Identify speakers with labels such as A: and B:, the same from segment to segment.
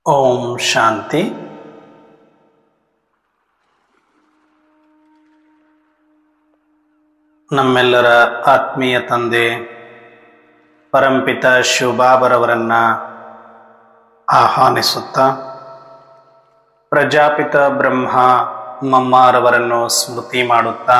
A: ಓಂ ಶಾಂತಿ ನಮ್ಮೆಲ್ಲರ ಆತ್ಮೀಯ ತಂದೆ ಪರಂಪಿತ ಶಿವಬಾಬರವರನ್ನ ಆಹ್ವಾನಿಸುತ್ತಾ ಪ್ರಜಾಪಿತ ಬ್ರಹ್ಮ ಮಮ್ಮಾರವರನ್ನು ಸ್ಮೃತಿ ಮಾಡುತ್ತಾ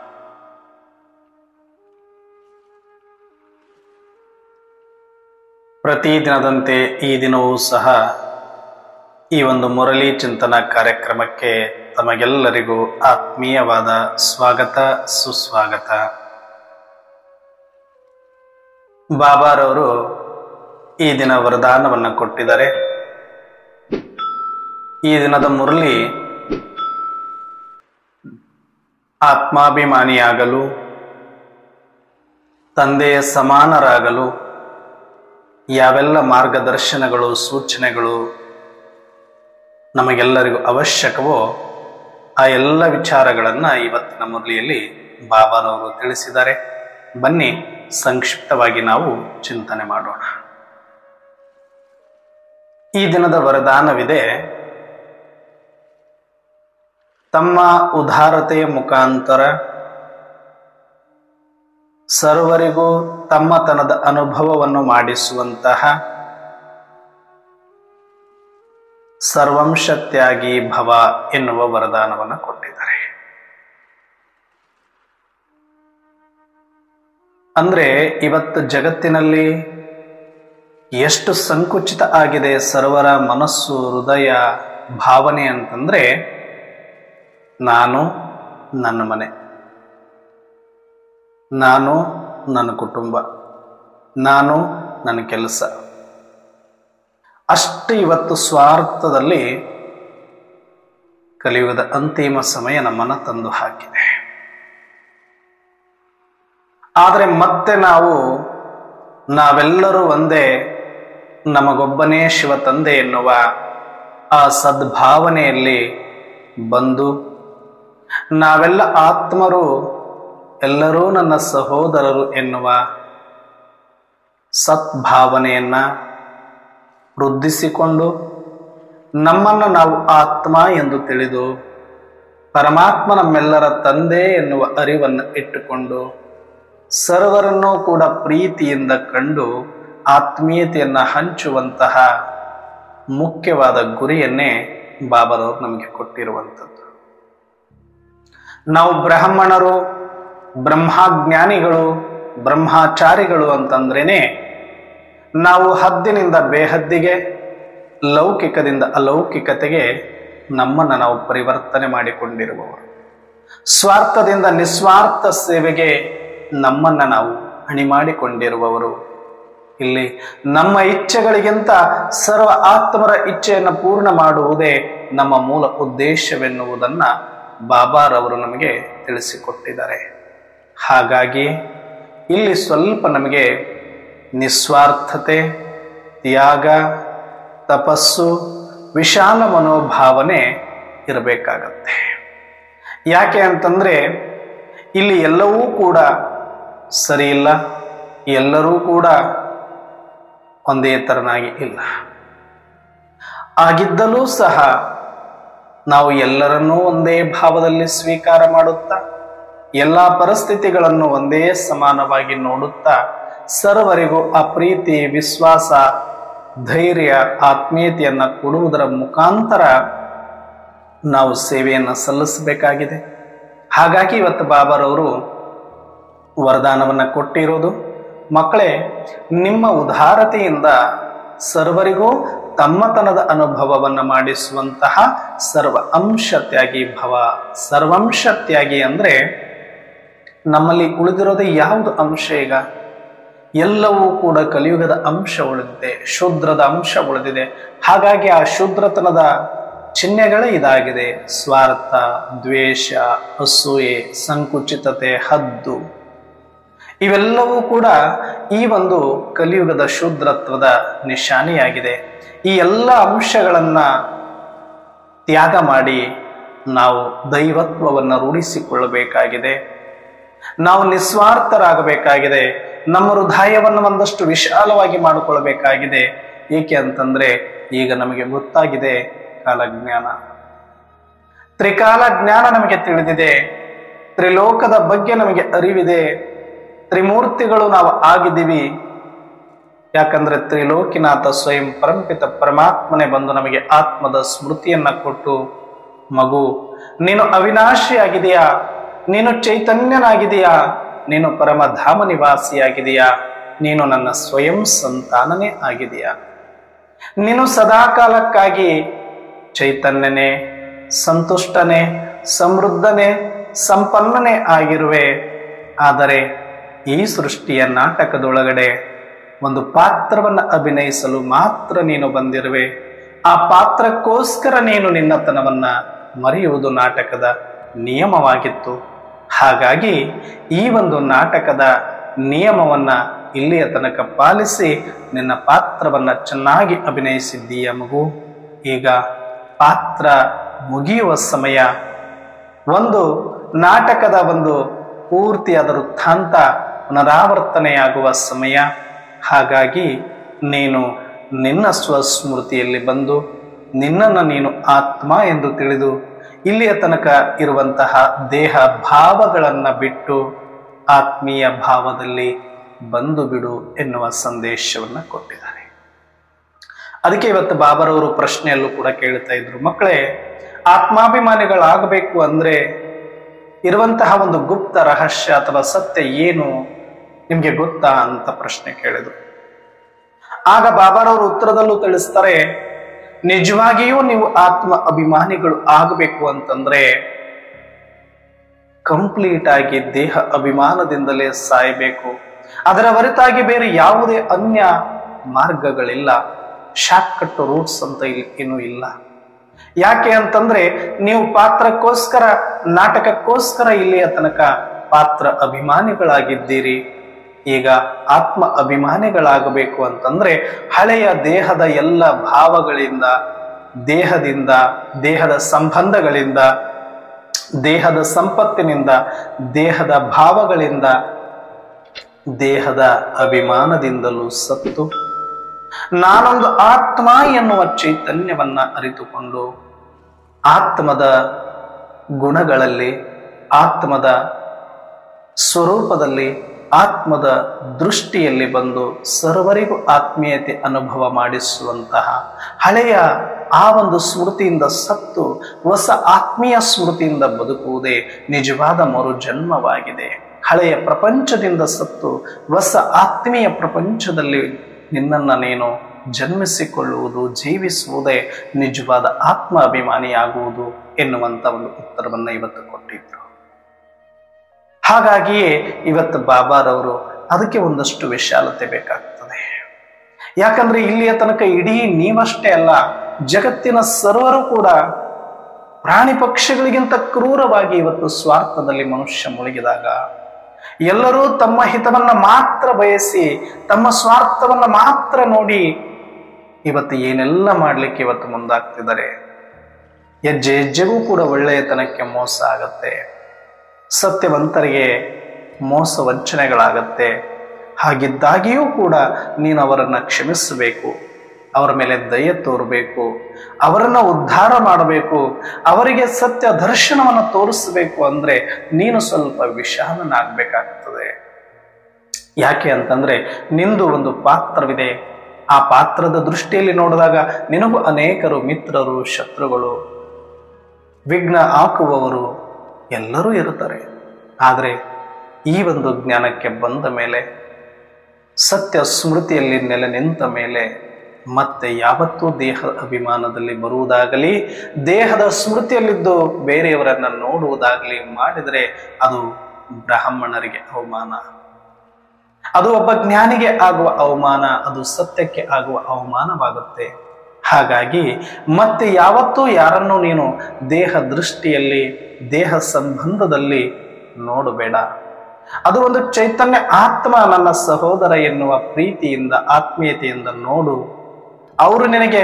A: ಪ್ರತಿದಿನದಂತೆ ಈ ದಿನವೂ ಸಹ ಈ ಒಂದು ಮುರಳಿ ಚಿಂತನ ಕಾರ್ಯಕ್ರಮಕ್ಕೆ ತಮಗೆಲ್ಲರಿಗೂ ಆತ್ಮೀಯವಾದ ಸ್ವಾಗತ ಸುಸ್ವಾಗತ ಬಾಬಾರವರು ಈ ದಿನ ವರದಾನವನ್ನು ಕೊಟ್ಟಿದ್ದಾರೆ ಈ ದಿನದ ಮುರಳಿ ಆತ್ಮಾಭಿಮಾನಿಯಾಗಲು ತಂದೆಯ ಸಮಾನರಾಗಲು ಯಾವೆಲ್ಲ ಮಾರ್ಗದರ್ಶನಗಳು ಸೂಚನೆಗಳು ನಮಗೆಲ್ಲರಿಗೂ ಅವಶ್ಯಕವೋ ಆ ಎಲ್ಲ ವಿಚಾರಗಳನ್ನು ಇವತ್ತಿನ ಮುರಳಿಯಲ್ಲಿ ಬಾಬಾರವರು ತಿಳಿಸಿದ್ದಾರೆ ಬನ್ನಿ ಸಂಕ್ಷಿಪ್ತವಾಗಿ ನಾವು ಚಿಂತನೆ ಮಾಡೋಣ ಈ ದಿನದ ವರದಾನವಿದೆ ತಮ್ಮ ಉದಾರತೆಯ ಮುಖಾಂತರ ಸರ್ವರಿಗೂ ತಮ್ಮತನದ ಅನುಭವವನ್ನು ಮಾಡಿಸುವಂತಹ ಸರ್ವಂಶತ್ಯಾಗಿ ಭವ ಎನ್ನುವ ವರದಾನವನ್ನು ಕೊಟ್ಟಿದ್ದಾರೆ ಅಂದ್ರೆ ಇವತ್ತು ಜಗತ್ತಿನಲ್ಲಿ ಎಷ್ಟು ಸಂಕುಚಿತ ಆಗಿದೆ ಸರ್ವರ ಮನಸ್ಸು ಹೃದಯ ಭಾವನೆ ಅಂತಂದ್ರೆ ನಾನು ನನ್ನ ಮನೆ ನಾನು ನನ್ನ ಕುಟುಂಬ ನಾನು ನನ್ನ ಕೆಲಸ ಅಷ್ಟು ಇವತ್ತು ಸ್ವಾರ್ಥದಲ್ಲಿ ಕಲಿಯುಗದ ಅಂತಿಮ ಸಮಯ ನಮ್ಮನ್ನು ತಂದು ಹಾಕಿದೆ ಆದರೆ ಮತ್ತೆ ನಾವು ನಾವೆಲ್ಲರೂ ಒಂದೇ ನಮಗೊಬ್ಬನೇ ಶಿವ ತಂದೆ ಎನ್ನುವ ಆ ಸದ್ಭಾವನೆಯಲ್ಲಿ ಬಂದು ನಾವೆಲ್ಲ ಆತ್ಮರು ಎಲ್ಲರೂ ನನ್ನ ಸಹೋದರರು ಎನ್ನುವ ಸದ್ಭಾವನೆಯನ್ನ ವೃದ್ಧಿಸಿಕೊಂಡು ನಮ್ಮನ್ನು ನಾವು ಆತ್ಮ ಎಂದು ತಿಳಿದು ಪರಮಾತ್ಮ ನಮ್ಮೆಲ್ಲರ ತಂದೆ ಎನ್ನುವ ಅರಿವನ್ನು ಇಟ್ಟುಕೊಂಡು ಸರ್ವರನ್ನೂ ಕೂಡ ಪ್ರೀತಿಯಿಂದ ಕಂಡು ಆತ್ಮೀಯತೆಯನ್ನು ಹಂಚುವಂತಹ ಮುಖ್ಯವಾದ ಗುರಿಯನ್ನೇ ಬಾಬರವರು ನಮಗೆ ಕೊಟ್ಟಿರುವಂಥದ್ದು ನಾವು ಬ್ರಾಹ್ಮಣರು ಬ್ರಹ್ಮಜ್ಞಾನಿಗಳು ಬ್ರಹ್ಮಚಾರಿಗಳು ಅಂತಂದ್ರೇನೆ ನಾವು ಹದ್ದಿನಿಂದ ಬೇಹದ್ದಿಗೆ ಲೌಕಿಕದಿಂದ ಅಲೌಕಿಕತೆಗೆ ನಮ್ಮನ್ನು ನಾವು ಪರಿವರ್ತನೆ ಮಾಡಿಕೊಂಡಿರುವವರು ಸ್ವಾರ್ಥದಿಂದ ನಿಸ್ವಾರ್ಥ ಸೇವೆಗೆ ನಮ್ಮನ್ನು ನಾವು ಅಣಿ ಮಾಡಿಕೊಂಡಿರುವವರು ಇಲ್ಲಿ ನಮ್ಮ ಇಚ್ಛೆಗಳಿಗಿಂತ ಸರ್ವ ಆತ್ಮರ ಇಚ್ಛೆಯನ್ನು ಪೂರ್ಣ ಮಾಡುವುದೇ ನಮ್ಮ ಮೂಲ ಉದ್ದೇಶವೆನ್ನುವುದನ್ನು ಬಾಬಾರವರು ನಮಗೆ ತಿಳಿಸಿಕೊಟ್ಟಿದ್ದಾರೆ ಹಾಗಾಗಿ ಇಲ್ಲಿ ಸ್ವಲ್ಪ ನಮಗೆ ನಿಸ್ವಾರ್ಥತೆ ತ್ಯಾಗ ತಪಸ್ಸು ವಿಶಾಲ ಮನೋಭಾವನೆ ಇರಬೇಕಾಗತ್ತೆ ಯಾಕೆ ಅಂತಂದ್ರೆ ಇಲ್ಲಿ ಎಲ್ಲವೂ ಕೂಡ ಸರಿ ಇಲ್ಲ ಎಲ್ಲರೂ ಕೂಡ ಒಂದೇ ತರನಾಗಿ ಇಲ್ಲ ಆಗಿದ್ದಲೂ ಸಹ ನಾವು ಎಲ್ಲರನ್ನೂ ಒಂದೇ ಭಾವದಲ್ಲಿ ಸ್ವೀಕಾರ ಮಾಡುತ್ತಾ ಎಲ್ಲ ಪರಿಸ್ಥಿತಿಗಳನ್ನು ಒಂದೇ ಸಮಾನವಾಗಿ ನೋಡುತ್ತಾ ಸರ್ವರಿಗೂ ಆ ಪ್ರೀತಿ ವಿಶ್ವಾಸ ಧೈರ್ಯ ಆತ್ಮೀಯತೆಯನ್ನು ಕೊಡುವುದರ ಮುಖಾಂತರ ನಾವು ಸೇವೆಯನ್ನು ಸಲ್ಲಿಸಬೇಕಾಗಿದೆ ಹಾಗಾಗಿ ಇವತ್ತು ಬಾಬಾರವರು ವರದಾನವನ್ನು ಕೊಟ್ಟಿರೋದು ಮಕ್ಕಳೇ ನಿಮ್ಮ ಉದಾರತೆಯಿಂದ ಸರ್ವರಿಗೂ ತಮ್ಮತನದ ಅನುಭವವನ್ನು ಮಾಡಿಸುವಂತಹ ಸರ್ವ ಅಂಶತ್ಯಾಗಿ ಭವ ಸರ್ವಂಶತ್ಯಾಗಿ ಅಂದರೆ ನಮ್ಮಲ್ಲಿ ಉಳಿದಿರೋದು ಯಾವುದು ಅಂಶ ಈಗ ಎಲ್ಲವೂ ಕೂಡ ಕಲಿಯುಗದ ಅಂಶ ಉಳಿದಿದೆ ಶೂದ್ರದ ಅಂಶ ಉಳಿದಿದೆ ಹಾಗಾಗಿ ಆ ಶೂದ್ರತನದ ಚಿಹ್ನೆಗಳೇ ಇದಾಗಿದೆ ಸ್ವಾರ್ಥ ದ್ವೇಷ ಅಸೂಯೆ ಸಂಕುಚಿತತೆ ಹದ್ದು ಇವೆಲ್ಲವೂ ಕೂಡ ಈ ಒಂದು ಕಲಿಯುಗದ ಶೂದ್ರತ್ವದ ನಿಶಾನೆಯಾಗಿದೆ ಈ ಎಲ್ಲ ಅಂಶಗಳನ್ನ ತ್ಯಾಗ ಮಾಡಿ ನಾವು ದೈವತ್ವವನ್ನು ರೂಢಿಸಿಕೊಳ್ಳಬೇಕಾಗಿದೆ ನಾವು ನಿಸ್ವಾರ್ಥರಾಗಬೇಕಾಗಿದೆ ನಮ್ಮ ಹೃದಯವನ್ನು ಒಂದಷ್ಟು ವಿಶಾಲವಾಗಿ ಮಾಡಿಕೊಳ್ಬೇಕಾಗಿದೆ ಏಕೆ ಅಂತಂದ್ರೆ ಈಗ ನಮಗೆ ಗೊತ್ತಾಗಿದೆ ಕಾಲಜ್ಞಾನ ತ್ರಿಕಾಲ ಜ್ಞಾನ ನಮಗೆ ತಿಳಿದಿದೆ ತ್ರಿಲೋಕದ ಬಗ್ಗೆ ನಮಗೆ ಅರಿವಿದೆ ತ್ರಿಮೂರ್ತಿಗಳು ನಾವು ಆಗಿದ್ದೀವಿ ಯಾಕಂದ್ರೆ ತ್ರಿಲೋಕಿನಾಥ ಸ್ವಯಂ ಪರಂಪಿತ ಪರಮಾತ್ಮನೆ ಬಂದು ನಮಗೆ ಆತ್ಮದ ಸ್ಮೃತಿಯನ್ನ ಕೊಟ್ಟು ಮಗು ನೀನು ಅವಿನಾಶಿಯಾಗಿದೆಯಾ ನೀನು ಚೈತನ್ಯನಾಗಿದೆಯಾ ನೀನು ಪರಮಧಾಮ ನಿವಾಸಿಯಾಗಿದೆಯಾ ನೀನು ನನ್ನ ಸ್ವಯಂ ಸಂತಾನನೇ ಆಗಿದೆಯಾ ನೀನು ಸದಾಕಾಲಕ್ಕಾಗಿ ಚೈತನ್ಯನೇ ಸಂತುಷ್ಟನೇ ಸಮೃದ್ಧನೇ ಸಂಪನ್ನನೇ ಆಗಿರುವೆ ಆದರೆ ಈ ಸೃಷ್ಟಿಯ ನಾಟಕದೊಳಗಡೆ ಒಂದು ಪಾತ್ರವನ್ನು ಅಭಿನಯಿಸಲು ಮಾತ್ರ ನೀನು ಬಂದಿರುವೆ ಆ ಪಾತ್ರಕ್ಕೋಸ್ಕರ ನೀನು ನಿನ್ನತನವನ್ನ ಮರೆಯುವುದು ನಾಟಕದ ನಿಯಮವಾಗಿತ್ತು ಹಾಗಾಗಿ ಈ ಒಂದು ನಾಟಕದ ನಿಯಮವನ್ನ ಇಲ್ಲಿಯ ತನಕ ಪಾಲಿಸಿ ನಿನ್ನ ಪಾತ್ರವನ್ನ ಚೆನ್ನಾಗಿ ಅಭಿನಯಿಸಿದ್ದೀಯ ಮಗು ಈಗ ಪಾತ್ರ ಮುಗಿಯುವ ಸಮಯ ಒಂದು ನಾಟಕದ ಒಂದು ಪೂರ್ತಿ ಅದರ ವೃತ್ತಾಂತ ಪುನರಾವರ್ತನೆಯಾಗುವ ಸಮಯ ಹಾಗಾಗಿ ನೀನು ನಿನ್ನ ಸ್ವಸ್ಮೃತಿಯಲ್ಲಿ ಬಂದು ನಿನ್ನನ್ನು ನೀನು ಆತ್ಮ ಎಂದು ತಿಳಿದು ಇಲ್ಲಿಯ ತನಕ ಇರುವಂತಹ ದೇಹ ಭಾವಗಳನ್ನು ಬಿಟ್ಟು ಆತ್ಮೀಯ ಭಾವದಲ್ಲಿ ಬಂದು ಬಿಡು ಎನ್ನುವ ಸಂದೇಶವನ್ನು ಕೊಟ್ಟಿದ್ದಾರೆ ಅದಕ್ಕೆ ಇವತ್ತು ಬಾಬರವರು ಪ್ರಶ್ನೆಯಲ್ಲೂ ಕೂಡ ಕೇಳ್ತಾ ಇದ್ರು ಮಕ್ಕಳೇ ಆತ್ಮಾಭಿಮಾನಿಗಳಾಗಬೇಕು ಅಂದ್ರೆ ಇರುವಂತಹ ಒಂದು ಗುಪ್ತ ರಹಸ್ಯ ಅಥವಾ ಸತ್ಯ ಏನು ನಿಮ್ಗೆ ಗೊತ್ತಾ ಅಂತ ಪ್ರಶ್ನೆ ಕೇಳಿದ್ರು ಆಗ ಬಾಬಾರವರು ಉತ್ತರದಲ್ಲೂ ತಿಳಿಸ್ತಾರೆ ನಿಜವಾಗಿಯೂ ನೀವು ಆತ್ಮ ಅಭಿಮಾನಿಗಳು ಆಗಬೇಕು ಅಂತಂದ್ರೆ ಕಂಪ್ಲೀಟ್ ಆಗಿ ದೇಹ ಅಭಿಮಾನದಿಂದಲೇ ಸಾಯಬೇಕು ಅದರ ಹೊರತಾಗಿ ಬೇರೆ ಯಾವುದೇ ಅನ್ಯ ಮಾರ್ಗಗಳಿಲ್ಲ ಶಾರ್ಟ್ ಕಟ್ ರೂಟ್ಸ್ ಅಂತ ಇಲ್ಲಿ ಏನೂ ಇಲ್ಲ ಯಾಕೆ ಅಂತಂದ್ರೆ ನೀವು ಪಾತ್ರಕ್ಕೋಸ್ಕರ ನಾಟಕಕ್ಕೋಸ್ಕರ ಇಲ್ಲಿಯ ತನಕ ಪಾತ್ರ ಅಭಿಮಾನಿಗಳಾಗಿದ್ದೀರಿ ಈಗ ಆತ್ಮ ಅಭಿಮಾನಿಗಳಾಗಬೇಕು ಅಂತಂದ್ರೆ ಹಳೆಯ ದೇಹದ ಎಲ್ಲ ಭಾವಗಳಿಂದ ದೇಹದಿಂದ ದೇಹದ ಸಂಬಂಧಗಳಿಂದ ದೇಹದ ಸಂಪತ್ತಿನಿಂದ ದೇಹದ ಭಾವಗಳಿಂದ ದೇಹದ ಅಭಿಮಾನದಿಂದಲೂ ಸತ್ತು ನಾನೊಂದು ಆತ್ಮ ಎನ್ನುವ ಚೈತನ್ಯವನ್ನ ಅರಿತುಕೊಂಡು ಆತ್ಮದ ಗುಣಗಳಲ್ಲಿ ಆತ್ಮದ ಸ್ವರೂಪದಲ್ಲಿ ಆತ್ಮದ ದೃಷ್ಟಿಯಲ್ಲಿ ಬಂದು ಸರ್ವರಿಗೂ ಆತ್ಮೀಯತೆ ಅನುಭವ ಮಾಡಿಸುವಂತಹ ಹಳೆಯ ಆ ಒಂದು ಸ್ಮೃತಿಯಿಂದ ಸತ್ತು ಹೊಸ ಆತ್ಮೀಯ ಸ್ಮೃತಿಯಿಂದ ಬದುಕುವುದೇ ನಿಜವಾದ ಮರು ಜನ್ಮವಾಗಿದೆ ಹಳೆಯ ಪ್ರಪಂಚದಿಂದ ಸತ್ತು ಹೊಸ ಆತ್ಮೀಯ ಪ್ರಪಂಚದಲ್ಲಿ ನಿನ್ನನ್ನ ನೀನು ಜನ್ಮಿಸಿಕೊಳ್ಳುವುದು ಜೀವಿಸುವುದೇ ನಿಜವಾದ ಆತ್ಮ ಅಭಿಮಾನಿಯಾಗುವುದು ಎನ್ನುವಂತ ಒಂದು ಉತ್ತರವನ್ನ ಇವತ್ತು ಕೊಟ್ಟಿದ್ರು ಹಾಗಾಗಿಯೇ ಇವತ್ತು ಬಾಬಾರವರು ಅದಕ್ಕೆ ಒಂದಷ್ಟು ವಿಶಾಲತೆ ಬೇಕಾಗ್ತದೆ ಯಾಕಂದ್ರೆ ಇಲ್ಲಿಯ ತನಕ ಇಡೀ ನೀವಷ್ಟೇ ಅಲ್ಲ ಜಗತ್ತಿನ ಸರ್ವರು ಕೂಡ ಪ್ರಾಣಿ ಪಕ್ಷಿಗಳಿಗಿಂತ ಕ್ರೂರವಾಗಿ ಇವತ್ತು ಸ್ವಾರ್ಥದಲ್ಲಿ ಮನುಷ್ಯ ಮುಳುಗಿದಾಗ ಎಲ್ಲರೂ ತಮ್ಮ ಹಿತವನ್ನ ಮಾತ್ರ ಬಯಸಿ ತಮ್ಮ ಸ್ವಾರ್ಥವನ್ನ ಮಾತ್ರ ನೋಡಿ ಇವತ್ತು ಏನೆಲ್ಲ ಮಾಡ್ಲಿಕ್ಕೆ ಇವತ್ತು ಮುಂದಾಗ್ತಿದ್ದಾರೆ ಹೆಜ್ಜೆ ಹೆಜ್ಜೆಗೂ ಕೂಡ ಒಳ್ಳೆಯತನಕ್ಕೆ ಮೋಸ ಆಗತ್ತೆ ಸತ್ಯವಂತರಿಗೆ ಮೋಸ ವಂಚನೆಗಳಾಗತ್ತೆ ಹಾಗಿದ್ದಾಗಿಯೂ ಕೂಡ ನೀನು ಅವರನ್ನು ಕ್ಷಮಿಸಬೇಕು ಅವರ ಮೇಲೆ ದಯ ತೋರಬೇಕು ಅವರನ್ನು ಉದ್ಧಾರ ಮಾಡಬೇಕು ಅವರಿಗೆ ಸತ್ಯ ದರ್ಶನವನ್ನು ತೋರಿಸಬೇಕು ಅಂದ್ರೆ ನೀನು ಸ್ವಲ್ಪ ವಿಶಾಲನಾಗಬೇಕಾಗ್ತದೆ ಯಾಕೆ ಅಂತಂದ್ರೆ ನಿಂದು ಒಂದು ಪಾತ್ರವಿದೆ ಆ ಪಾತ್ರದ ದೃಷ್ಟಿಯಲ್ಲಿ ನೋಡಿದಾಗ ನಿನಗೂ ಅನೇಕರು ಮಿತ್ರರು ಶತ್ರುಗಳು ವಿಘ್ನ ಹಾಕುವವರು ಎಲ್ಲರೂ ಇರುತ್ತಾರೆ ಆದರೆ ಈ ಒಂದು ಜ್ಞಾನಕ್ಕೆ ಬಂದ ಮೇಲೆ ಸತ್ಯ ಸ್ಮೃತಿಯಲ್ಲಿ ನೆಲೆ ನಿಂತ ಮೇಲೆ ಮತ್ತೆ ಯಾವತ್ತೂ ದೇಹ ಅಭಿಮಾನದಲ್ಲಿ ಬರುವುದಾಗಲಿ ದೇಹದ ಸ್ಮೃತಿಯಲ್ಲಿದ್ದು ಬೇರೆಯವರನ್ನ ನೋಡುವುದಾಗಲಿ ಮಾಡಿದರೆ ಅದು ಬ್ರಾಹ್ಮಣರಿಗೆ ಅವಮಾನ ಅದು ಒಬ್ಬ ಜ್ಞಾನಿಗೆ ಆಗುವ ಅವಮಾನ ಅದು ಸತ್ಯಕ್ಕೆ ಆಗುವ ಅವಮಾನವಾಗುತ್ತೆ ಹಾಗಾಗಿ ಮತ್ತೆ ಯಾವತ್ತೂ ಯಾರನ್ನು ನೀನು ದೇಹ ದೃಷ್ಟಿಯಲ್ಲಿ ದೇಹ ಸಂಬಂಧದಲ್ಲಿ ನೋಡಬೇಡ ಅದು ಒಂದು ಚೈತನ್ಯ ಆತ್ಮ ನನ್ನ ಸಹೋದರ ಎನ್ನುವ ಪ್ರೀತಿಯಿಂದ ಆತ್ಮೀಯತೆಯಿಂದ ನೋಡು ಅವರು ನಿನಗೆ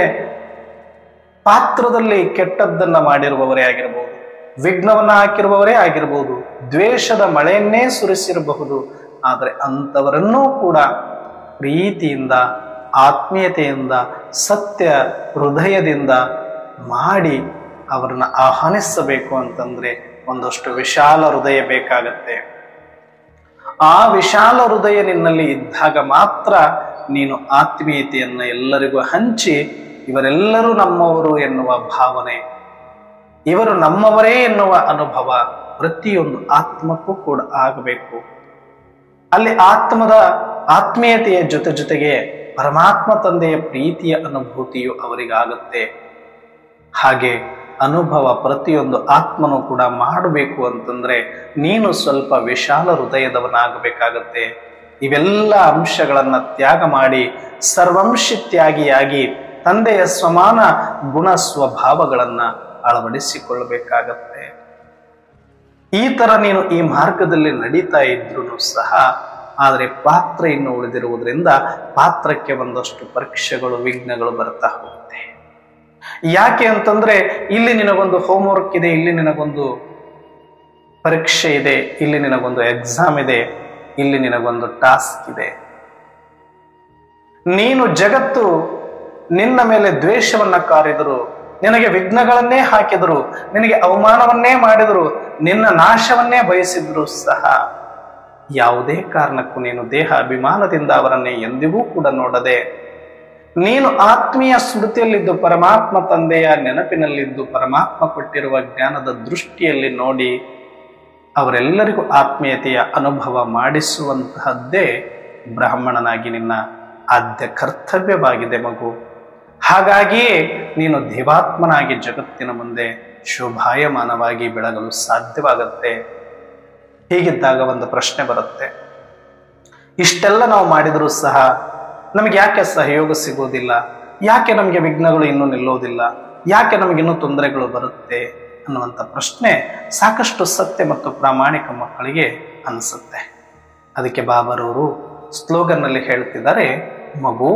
A: ಪಾತ್ರದಲ್ಲಿ ಕೆಟ್ಟದ್ದನ್ನ ಮಾಡಿರುವವರೇ ಆಗಿರಬಹುದು ವಿಘ್ನವನ್ನ ಹಾಕಿರುವವರೇ ಆಗಿರಬಹುದು ದ್ವೇಷದ ಮಳೆಯನ್ನೇ ಸುರಿಸಿರಬಹುದು ಆದರೆ ಅಂಥವರನ್ನೂ ಕೂಡ ಪ್ರೀತಿಯಿಂದ ಆತ್ಮೀಯತೆಯಿಂದ ಸತ್ಯ ಹೃದಯದಿಂದ ಮಾಡಿ ಅವರನ್ನ ಆಹ್ವಾನಿಸಬೇಕು ಅಂತಂದ್ರೆ ಒಂದಷ್ಟು ವಿಶಾಲ ಹೃದಯ ಬೇಕಾಗತ್ತೆ ಆ ವಿಶಾಲ ಹೃದಯ ನಿನ್ನಲ್ಲಿ ಇದ್ದಾಗ ಮಾತ್ರ ನೀನು ಆತ್ಮೀಯತೆಯನ್ನು ಎಲ್ಲರಿಗೂ ಹಂಚಿ ಇವರೆಲ್ಲರೂ ನಮ್ಮವರು ಎನ್ನುವ ಭಾವನೆ ಇವರು ನಮ್ಮವರೇ ಎನ್ನುವ ಅನುಭವ ಪ್ರತಿಯೊಂದು ಆತ್ಮಕ್ಕೂ ಕೂಡ ಆಗಬೇಕು ಅಲ್ಲಿ ಆತ್ಮದ ಆತ್ಮೀಯತೆಯ ಜೊತೆ ಜೊತೆಗೆ ಪರಮಾತ್ಮ ತಂದೆಯ ಪ್ರೀತಿಯ ಅನುಭೂತಿಯು ಅವರಿಗಾಗುತ್ತೆ ಹಾಗೆ ಅನುಭವ ಪ್ರತಿಯೊಂದು ಆತ್ಮನು ಕೂಡ ಮಾಡಬೇಕು ಅಂತಂದ್ರೆ ನೀನು ಸ್ವಲ್ಪ ವಿಶಾಲ ಹೃದಯದವನಾಗಬೇಕಾಗತ್ತೆ ಇವೆಲ್ಲ ಅಂಶಗಳನ್ನ ತ್ಯಾಗ ಮಾಡಿ ಸರ್ವಂಶಿ ತ್ಯಾಗಿಯಾಗಿ ತಂದೆಯ ಸಮಾನ ಗುಣ ಸ್ವಭಾವಗಳನ್ನ ಅಳವಡಿಸಿಕೊಳ್ಳಬೇಕಾಗತ್ತೆ ಈ ತರ ನೀನು ಈ ಮಾರ್ಗದಲ್ಲಿ ನಡೀತಾ ಇದ್ರು ಸಹ ಆದರೆ ಪಾತ್ರ ಇನ್ನು ಉಳಿದಿರುವುದರಿಂದ ಪಾತ್ರಕ್ಕೆ ಒಂದಷ್ಟು ಪರೀಕ್ಷೆಗಳು ವಿಘ್ನಗಳು ಬರ್ತಾ ಹೋಗುತ್ತೆ ಯಾಕೆ ಅಂತಂದ್ರೆ ಇಲ್ಲಿ ನಿನಗೊಂದು ಹೋಮ್ವರ್ಕ್ ಇದೆ ಇಲ್ಲಿ ನಿನಗೊಂದು ಪರೀಕ್ಷೆ ಇದೆ ಇಲ್ಲಿ ನಿನಗೊಂದು ಎಕ್ಸಾಮ್ ಇದೆ ಇಲ್ಲಿ ನಿನಗೊಂದು ಟಾಸ್ಕ್ ಇದೆ ನೀನು ಜಗತ್ತು ನಿನ್ನ ಮೇಲೆ ದ್ವೇಷವನ್ನ ಕಾರಿದರು ನಿನಗೆ ವಿಘ್ನಗಳನ್ನೇ ಹಾಕಿದರು ನಿನಗೆ ಅವಮಾನವನ್ನೇ ಮಾಡಿದರು ನಿನ್ನ ನಾಶವನ್ನೇ ಬಯಸಿದ್ರು ಸಹ ಯಾವುದೇ ಕಾರಣಕ್ಕೂ ನೀನು ದೇಹ ಅಭಿಮಾನದಿಂದ ಅವರನ್ನೇ ಎಂದಿಗೂ ಕೂಡ ನೋಡದೆ ನೀನು ಆತ್ಮೀಯ ಸ್ಮೃತಿಯಲ್ಲಿದ್ದು ಪರಮಾತ್ಮ ತಂದೆಯ ನೆನಪಿನಲ್ಲಿದ್ದು ಪರಮಾತ್ಮ ಕೊಟ್ಟಿರುವ ಜ್ಞಾನದ ದೃಷ್ಟಿಯಲ್ಲಿ ನೋಡಿ ಅವರೆಲ್ಲರಿಗೂ ಆತ್ಮೀಯತೆಯ ಅನುಭವ ಮಾಡಿಸುವಂತಹದ್ದೇ ಬ್ರಾಹ್ಮಣನಾಗಿ ನಿನ್ನ ಆದ್ಯ ಕರ್ತವ್ಯವಾಗಿದೆ ಮಗು ಹಾಗಾಗಿಯೇ ನೀನು ದೇವಾತ್ಮನಾಗಿ ಜಗತ್ತಿನ ಮುಂದೆ ಶೋಭಾಯಮಾನವಾಗಿ ಬೆಳಗಲು ಸಾಧ್ಯವಾಗತ್ತೆ ಹೀಗಿದ್ದಾಗ ಒಂದು ಪ್ರಶ್ನೆ ಬರುತ್ತೆ ಇಷ್ಟೆಲ್ಲ ನಾವು ಮಾಡಿದರೂ ಸಹ ನಮಗೆ ಯಾಕೆ ಸಹಯೋಗ ಸಿಗೋದಿಲ್ಲ ಯಾಕೆ ನಮಗೆ ವಿಘ್ನಗಳು ಇನ್ನೂ ನಿಲ್ಲೋದಿಲ್ಲ ಯಾಕೆ ನಮಗಿನ್ನೂ ತೊಂದರೆಗಳು ಬರುತ್ತೆ ಅನ್ನುವಂಥ ಪ್ರಶ್ನೆ ಸಾಕಷ್ಟು ಸತ್ಯ ಮತ್ತು ಪ್ರಾಮಾಣಿಕ ಮಕ್ಕಳಿಗೆ ಅನಿಸುತ್ತೆ ಅದಕ್ಕೆ ಬಾಬರವರು ಸ್ಲೋಗನ್ನಲ್ಲಿ ಹೇಳ್ತಿದ್ದಾರೆ ಮಗು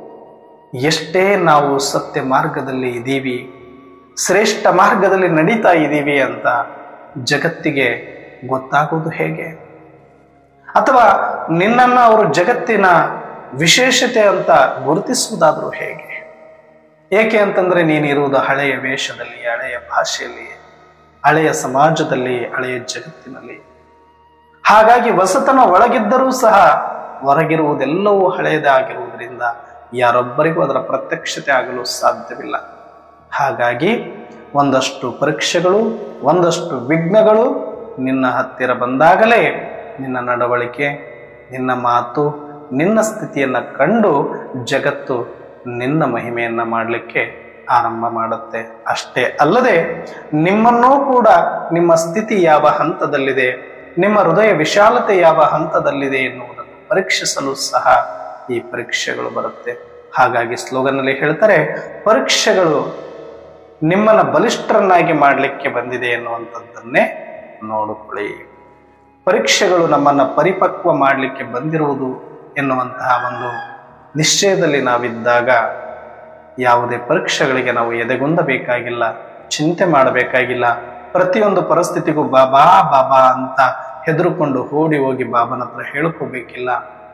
A: ಎಷ್ಟೇ ನಾವು ಸತ್ಯ ಮಾರ್ಗದಲ್ಲಿ ಇದ್ದೀವಿ ಶ್ರೇಷ್ಠ ಮಾರ್ಗದಲ್ಲಿ ನಡೀತಾ ಇದ್ದೀವಿ ಅಂತ ಜಗತ್ತಿಗೆ ಗೊತ್ತಾಗೋದು ಹೇಗೆ ಅಥವಾ ನಿನ್ನನ್ನು ಅವರು ಜಗತ್ತಿನ ವಿಶೇಷತೆ ಅಂತ ಗುರುತಿಸುವುದಾದರೂ ಹೇಗೆ ಏಕೆ ಅಂತಂದ್ರೆ ನೀನಿರುವುದು ಹಳೆಯ ವೇಷದಲ್ಲಿ ಹಳೆಯ ಭಾಷೆಯಲ್ಲಿ ಹಳೆಯ ಸಮಾಜದಲ್ಲಿ ಹಳೆಯ ಜಗತ್ತಿನಲ್ಲಿ ಹಾಗಾಗಿ ವಸತನ ಒಳಗಿದ್ದರೂ ಸಹ ಹೊರಗಿರುವುದೆಲ್ಲವೂ ಹಳೆಯದಾಗಿರುವುದರಿಂದ ಯಾರೊಬ್ಬರಿಗೂ ಅದರ ಪ್ರತ್ಯಕ್ಷತೆ ಆಗಲು ಸಾಧ್ಯವಿಲ್ಲ ಹಾಗಾಗಿ ಒಂದಷ್ಟು ಪರೀಕ್ಷೆಗಳು ಒಂದಷ್ಟು ವಿಘ್ನಗಳು ನಿನ್ನ ಹತ್ತಿರ ಬಂದಾಗಲೇ ನಿನ್ನ ನಡವಳಿಕೆ ನಿನ್ನ ಮಾತು ನಿನ್ನ ಸ್ಥಿತಿಯನ್ನು ಕಂಡು ಜಗತ್ತು ನಿನ್ನ ಮಹಿಮೆಯನ್ನ ಮಾಡಲಿಕ್ಕೆ ಆರಂಭ ಮಾಡುತ್ತೆ ಅಷ್ಟೇ ಅಲ್ಲದೆ ನಿಮ್ಮನ್ನೂ ಕೂಡ ನಿಮ್ಮ ಸ್ಥಿತಿ ಯಾವ ಹಂತದಲ್ಲಿದೆ ನಿಮ್ಮ ಹೃದಯ ವಿಶಾಲತೆ ಯಾವ ಹಂತದಲ್ಲಿದೆ ಎನ್ನುವುದನ್ನು ಪರೀಕ್ಷಿಸಲು ಸಹ ಈ ಪರೀಕ್ಷೆಗಳು ಬರುತ್ತೆ ಹಾಗಾಗಿ ಸ್ಲೋಗನ್ನಲ್ಲಿ ಹೇಳ್ತಾರೆ ಪರೀಕ್ಷೆಗಳು ನಿಮ್ಮನ್ನ ಬಲಿಷ್ಠರನ್ನಾಗಿ ಮಾಡಲಿಕ್ಕೆ ಬಂದಿದೆ ಎನ್ನುವಂಥದ್ದನ್ನೇ ನೋಡಿಕೊಳ್ಳಿ ಪರೀಕ್ಷೆಗಳು ನಮ್ಮನ್ನ ಪರಿಪಕ್ವ ಮಾಡಲಿಕ್ಕೆ ಬಂದಿರುವುದು ಎನ್ನುವಂತಹ ಒಂದು ನಿಶ್ಚಯದಲ್ಲಿ ನಾವಿದ್ದಾಗ ಯಾವುದೇ ಪರೀಕ್ಷೆಗಳಿಗೆ ನಾವು ಎದೆಗುಂದಬೇಕಾಗಿಲ್ಲ ಚಿಂತೆ ಮಾಡಬೇಕಾಗಿಲ್ಲ ಪ್ರತಿಯೊಂದು ಪರಿಸ್ಥಿತಿಗೂ ಬಾಬಾ ಬಾಬಾ ಅಂತ ಹೆದರುಕೊಂಡು ಓಡಿ ಹೋಗಿ ಬಾಬನ ಹತ್ರ ಹೇಳ್ಕೋಬೇಕಿಲ್ಲ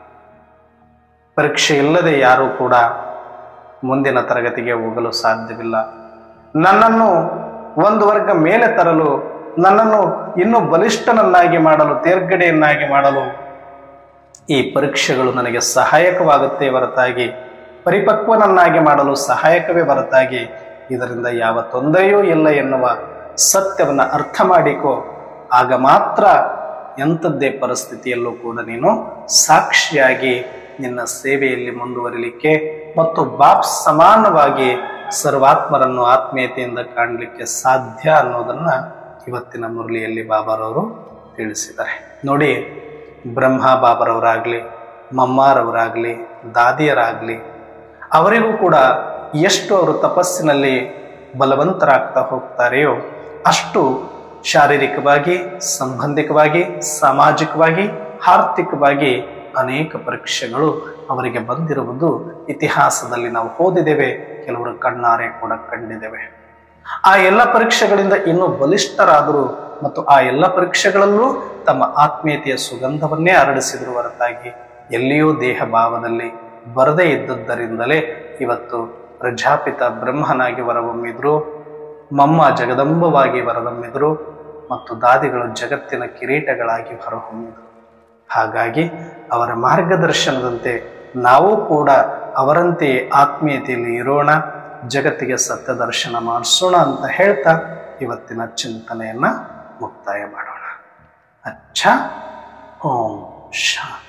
A: ಪರೀಕ್ಷೆ ಇಲ್ಲದೆ ಯಾರೂ ಕೂಡ ಮುಂದಿನ ತರಗತಿಗೆ ಹೋಗಲು ಸಾಧ್ಯವಿಲ್ಲ ನನ್ನನ್ನು ಒಂದು ವರ್ಗ ಮೇಲೆ ತರಲು ನನ್ನನ್ನು ಇನ್ನೂ ಬಲಿಷ್ಠನನ್ನಾಗಿ ಮಾಡಲು ತೇರ್ಗಡೆಯನ್ನಾಗಿ ಮಾಡಲು ಈ ಪರೀಕ್ಷೆಗಳು ನನಗೆ ಸಹಾಯಕವಾಗುತ್ತೆ ಹೊರತಾಗಿ ಪರಿಪಕ್ವನನ್ನಾಗಿ ಮಾಡಲು ಸಹಾಯಕವೇ ಹೊರತಾಗಿ ಇದರಿಂದ ಯಾವ ತೊಂದರೆಯೂ ಇಲ್ಲ ಎನ್ನುವ ಸತ್ಯವನ್ನು ಅರ್ಥ ಮಾಡಿಕೋ ಆಗ ಮಾತ್ರ ಎಂಥದ್ದೇ ಪರಿಸ್ಥಿತಿಯಲ್ಲೂ ಕೂಡ ನೀನು ಸಾಕ್ಷಿಯಾಗಿ ನಿನ್ನ ಸೇವೆಯಲ್ಲಿ ಮುಂದುವರಿಲಿಕ್ಕೆ ಮತ್ತು ಬಾಪ್ ಸಮಾನವಾಗಿ ಸರ್ವಾತ್ಮರನ್ನು ಆತ್ಮೀಯತೆಯಿಂದ ಕಾಣಲಿಕ್ಕೆ ಸಾಧ್ಯ ಅನ್ನೋದನ್ನ ಇವತ್ತಿನ ಮುರಳಿಯಲ್ಲಿ ಬಾಬಾರವರು ತಿಳಿಸಿದ್ದಾರೆ ನೋಡಿ ಬ್ರಹ್ಮ ಬಾಬರವರಾಗಲಿ ಮಮ್ಮಾರವರಾಗಲಿ ದಾದಿಯರಾಗಲಿ ಅವರಿಗೂ ಕೂಡ ಎಷ್ಟು ಅವರು ತಪಸ್ಸಿನಲ್ಲಿ ಬಲವಂತರಾಗ್ತಾ ಹೋಗ್ತಾರೆಯೋ ಅಷ್ಟು ಶಾರೀರಿಕವಾಗಿ ಸಂಬಂಧಿಕವಾಗಿ ಸಾಮಾಜಿಕವಾಗಿ ಆರ್ಥಿಕವಾಗಿ ಅನೇಕ ಪರೀಕ್ಷೆಗಳು ಅವರಿಗೆ ಬಂದಿರುವುದು ಇತಿಹಾಸದಲ್ಲಿ ನಾವು ಓದಿದ್ದೇವೆ ಕೆಲವರು ಕಣ್ಣಾರೆ ಕೂಡ ಕಂಡಿದ್ದೇವೆ ಆ ಎಲ್ಲ ಪರೀಕ್ಷೆಗಳಿಂದ ಇನ್ನೂ ಬಲಿಷ್ಠರಾದರು ಮತ್ತು ಆ ಎಲ್ಲ ಪರೀಕ್ಷೆಗಳಲ್ಲೂ ತಮ್ಮ ಆತ್ಮೀಯತೆಯ ಸುಗಂಧವನ್ನೇ ಹರಡಿಸಿದ್ರು ಹೊರತಾಗಿ ಎಲ್ಲಿಯೂ ದೇಹ ಭಾವದಲ್ಲಿ ಬರದೇ ಇದ್ದದ್ದರಿಂದಲೇ ಇವತ್ತು ಪ್ರಜಾಪಿತ ಬ್ರಹ್ಮನಾಗಿ ಹೊರಹೊಮ್ಮಿದ್ರು ಮಮ್ಮ ಜಗದಂಬವಾಗಿ ಹೊರಹೊಮ್ಮಿದ್ರು ಮತ್ತು ದಾದಿಗಳು ಜಗತ್ತಿನ ಕಿರೀಟಗಳಾಗಿ ಹೊರಹೊಮ್ಮಿದರು ಹಾಗಾಗಿ ಅವರ ಮಾರ್ಗದರ್ಶನದಂತೆ ನಾವು ಕೂಡ ಅವರಂತೆಯೇ ಆತ್ಮೀಯತೆಯಲ್ಲಿ ಇರೋಣ ಜಗತ್ತಿಗೆ ಸತ್ಯ ದರ್ಶನ ಮಾಡಿಸೋಣ ಅಂತ ಹೇಳ್ತಾ ಇವತ್ತಿನ ಚಿಂತನೆಯನ್ನ ಮುಕ್ತಾಯ ಮಾಡೋಣ ಅಚ್ಚ ಓಂ ಶಾಂತಿ